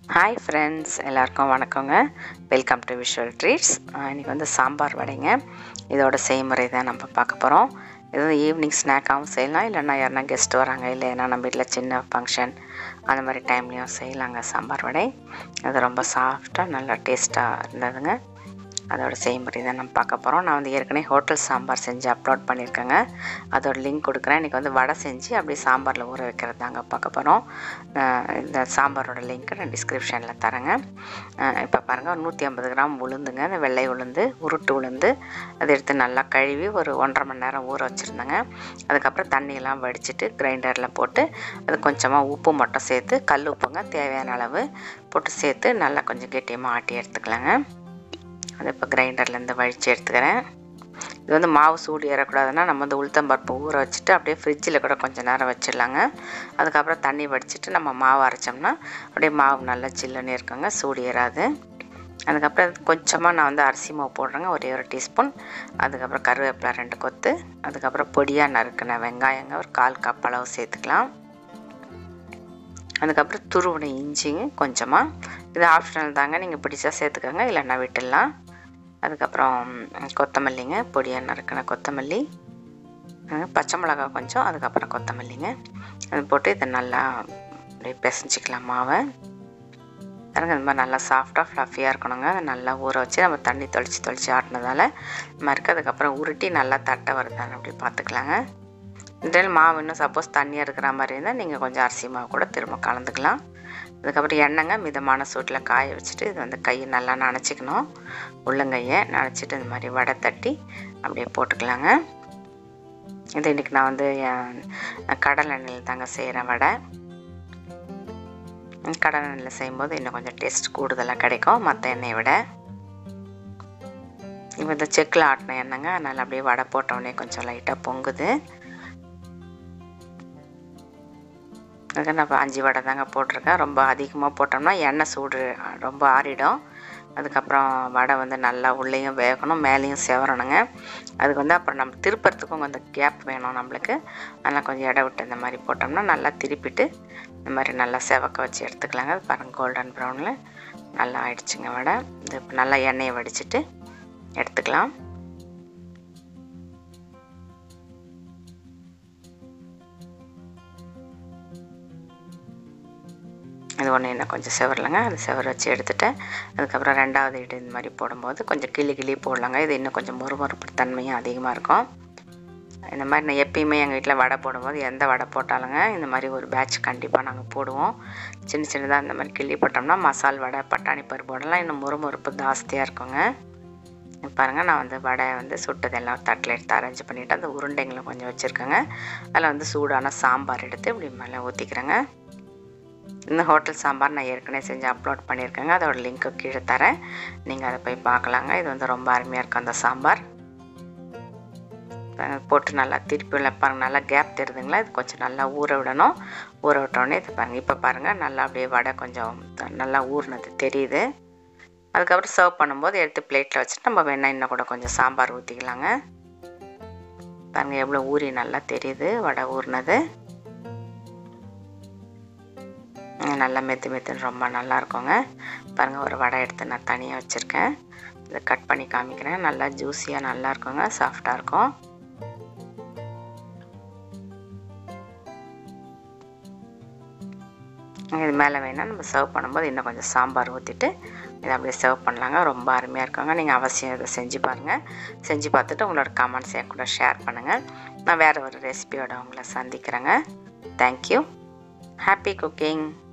hi friends எல்லாருக்கும் வணக்கங்க welcome to visual treats இன்றைக்கி வந்து சாம்பார் வடைங்க இதோட செய்முறை தான் நம்ம பார்க்க போகிறோம் இது வந்து ஈவினிங் ஸ்நாக்காகவும் செய்யலாம் இல்லைன்னா யாருனா கெஸ்ட் வராங்க இல்லை ஏன்னா நம்ம வீட்டில் சின்ன ஃபங்க்ஷன் அந்த மாதிரி டைம்லேயும் செய்யலாங்க சாம்பார் வடை அது ரொம்ப சாஃப்டாக நல்லா டேஸ்ட்டாக இருந்ததுங்க அதோட செய்முறை தான் நம்ம பார்க்க போகிறோம் நான் வந்து ஏற்கனவே ஹோட்டல் சாம்பார் செஞ்சு அப்லோட் பண்ணியிருக்கேங்க அதோட லிங்க் கொடுக்குறேன் இன்றைக்கி வந்து வடை செஞ்சு அப்படியே சாம்பாரில் ஊற வைக்கிறது தாங்க பார்க்க போகிறோம் இந்த சாம்பாரோட லிங்க்கு நான் டிஸ்கிரிப்ஷனில் தரேங்க இப்போ பாருங்கள் நூற்றி ஐம்பது கிராம் உளுந்துங்க அந்த வெள்ளை உளுந்து உருட்டு உளுந்து அதை எடுத்து நல்லா கழுவி ஒரு ஒன்றரை மணி நேரம் ஊற வச்சுருந்தேங்க அதுக்கப்புறம் தண்ணியெல்லாம் வடிச்சிட்டு கிரைண்டரில் போட்டு அது கொஞ்சமாக உப்பு மட்டும் சேர்த்து கல் உப்புங்க தேவையான அளவு போட்டு சேர்த்து நல்லா கொஞ்சம் கெட்டியமாக ஆட்டி எடுத்துக்கலாங்க அதை இப்போ கிரைண்டர்லேருந்து வழித்து எடுத்துக்கிறேன் இது வந்து மாவு சூடு ஏறக்கூடாதுன்னா நம்ம வந்து உளுத்தம்பருப்பு ஊற வச்சுட்டு அப்படியே ஃப்ரிட்ஜில் கூட கொஞ்சம் நேரம் வச்சிடலாங்க அதுக்கப்புறம் தண்ணி வடிச்சிட்டு நம்ம மாவு அரைச்சோம்னா அப்படியே மாவு நல்லா சில்லுன்னு இருக்குங்க சூடு ஏறாது அதுக்கப்புறம் கொஞ்சமாக நான் வந்து அரிசி மாவு போடுறேங்க ஒரே ஒரு டீஸ்பூன் அதுக்கப்புறம் கருவேப்பிலை ரெண்டு கொத்து அதுக்கப்புறம் பொடியாக நறுக்கின வெங்காயங்க ஒரு கால் கப் அளவு சேர்த்துக்கலாம் அதுக்கப்புறம் துருவின இஞ்சிங்க கொஞ்சமாக இது ஆப்ஷனல் தாங்க நீங்கள் பிடிச்சா சேர்த்துக்கோங்க இல்லைன்னா விட்டுடலாம் அதுக்கப்புறம் கொத்தமல்லிங்க பொடியாக நறுக்கின கொத்தமல்லி பச்சை மிளகா கொஞ்சம் அதுக்கப்புறம் கொத்தமல்லிங்க அது போட்டு இதை நல்லா அப்படியே பிசைஞ்சிக்கலாம் மாவை பாருங்க இந்த மாதிரி நல்லா சாஃப்டாக ஃப்ளஃபியாக இருக்கணுங்க அதை நல்லா ஊற வச்சு நம்ம தண்ணி தொளிச்சு தொளிச்சு ஆட்டினதால மறுக்க அதுக்கப்புறம் உருட்டி நல்லா தட்டை வருதான்னு அப்படி பார்த்துக்கலாங்க இதில் மாவு இன்னும் சப்போஸ் தண்ணியாக இருக்கிற மாதிரி இருந்தால் நீங்கள் கொஞ்சம் அரிசி மாவு கூட திரும்ப கலந்துக்கலாம் அதுக்கப்புறம் எண்ணெய்ங்க மிதமான சூட்டில் காய வச்சுட்டு இது வந்து கையை நல்லா நனைச்சிக்கணும் உள்ளங்கையை நனைச்சிட்டு இந்த மாதிரி வடை தட்டி அப்படியே போட்டுக்கலாங்க இது இன்றைக்கி நான் வந்து கடலை எண்ணெயில் தாங்க செய்கிறேன் வடை கடலை எண்ணெயில் செய்யும்போது இன்னும் கொஞ்சம் டேஸ்ட் கூடுதலாக கிடைக்கும் மற்ற எண்ணெயை விட இப்போ இந்த செக்கில் ஆட்டின எண்ணெய்ங்க அதனால் அப்படியே வடை போட்டோடனே கொஞ்சம் லைட்டாக பொங்குது அதுக்கு நான் இப்போ அஞ்சு வடை தாங்க போட்டிருக்கேன் ரொம்ப அதிகமாக போட்டோம்னா எண்ணெய் சூடு ரொம்ப ஆறிடும் அதுக்கப்புறம் வடை வந்து நல்லா உள்ளேயும் வேகணும் மேலேயும் செவரணுங்க அதுக்கு வந்து அப்புறம் நம்ம திருப்பறதுக்கும் கொஞ்சம் கேப் வேணும் நம்மளுக்கு அதெல்லாம் கொஞ்சம் இட விட்டு இந்த மாதிரி போட்டோம்னா நல்லா திருப்பிட்டு இந்த மாதிரி நல்லா செவக்க வச்சு எடுத்துக்கலாங்க பாருங்கள் கோல்டன் ப்ரௌனில் நல்லா ஆயிடுச்சுங்க வடை இது இப்போ நல்லா எண்ணெயை வடிச்சிட்டு எடுத்துக்கலாம் இது ஒன்று இன்னும் கொஞ்சம் செவரலைங்க அது செவர வச்சு எடுத்துட்டேன் அதுக்கப்புறம் ரெண்டாவது இடு இந்த மாதிரி போடும்போது கொஞ்சம் கிளி கிளி போடலாங்க இது இன்னும் கொஞ்சம் மொறுமொறுப்பு தன்மையும் அதிகமாக இருக்கும் இந்த மாதிரி நான் எப்பயுமே எங்கள் வீட்டில் வடை போடும்போது எந்த வடை போட்டாலுங்க இந்த மாதிரி ஒரு பேட்ச் கண்டிப்பாக நாங்கள் போடுவோம் சின்ன சின்னதாக இந்த மாதிரி கிள்ளி போட்டோம்னா மசால் வடை பட்டாணி பருப்பு வடைலாம் இன்னும் மொறுமொறுப்பு ஜாஸ்தியாக இருக்குங்க பாருங்கள் நான் வந்து வடை வந்து சுட்டதெல்லாம் தட்டில் எடுத்து அரேஞ்ச் பண்ணிவிட்டு அந்த உருண்டைங்களும் கொஞ்சம் வச்சுருக்கேங்க அதில் வந்து சூடான சாம்பார் எடுத்து இப்படி மேலே ஊற்றிக்கிறேங்க இந்த ஹோட்டல் சாம்பார் நான் ஏற்கனவே செஞ்சு அப்லோட் பண்ணியிருக்கேங்க அதோட லிங்க்கு கீழே தரேன் நீங்கள் அதை போய் பார்க்கலாங்க இது வந்து ரொம்ப அருமையாக இருக்கும் அந்த சாம்பார் போட்டு நல்லா திருப்பி பாருங்கள் நல்லா கேப் தெரியுதுங்களா இது கொஞ்சம் நல்லா ஊற விடணும் ஊற விட்டோடனே இது பாருங்கள் இப்போ பாருங்கள் நல்லா அப்படியே வடை கொஞ்சம் நல்லா ஊறினது தெரியுது அதுக்கப்புறம் சர்வ் பண்ணும்போது எடுத்து பிளேட்டில் வச்சுட்டு நம்ம வேணால் இன்னும் கூட கொஞ்சம் சாம்பார் ஊற்றிக்கலாங்க பாருங்கள் எவ்வளோ ஊறி நல்லா தெரியுது வடை ஊறினது நல்லா மெத்து மெத்துன்னு ரொம்ப நல்லா இருக்குங்க பாருங்கள் ஒரு வடை எடுத்து நான் தனியாக வச்சுருக்கேன் இதை கட் பண்ணி காமிக்கிறேன் நல்லா ஜூஸியாக நல்லா இருக்குங்க சாஃப்டாக இருக்கும் இது மேலே வேணால் நம்ம சர்வ் பண்ணும்போது இன்னும் கொஞ்சம் சாம்பார் ஊற்றிட்டு இதை அப்படியே சர்வ் பண்ணலாங்க ரொம்ப அருமையாக இருக்குங்க நீங்கள் அவசியம் இதை செஞ்சு பாருங்கள் செஞ்சு பார்த்துட்டு உங்களோட கமெண்ட்ஸ் என் கூட ஷேர் பண்ணுங்கள் நான் வேறு ஒரு ரெசிபியோட உங்களை சந்திக்கிறேங்க தேங்க்யூ ஹாப்பி குக்கிங்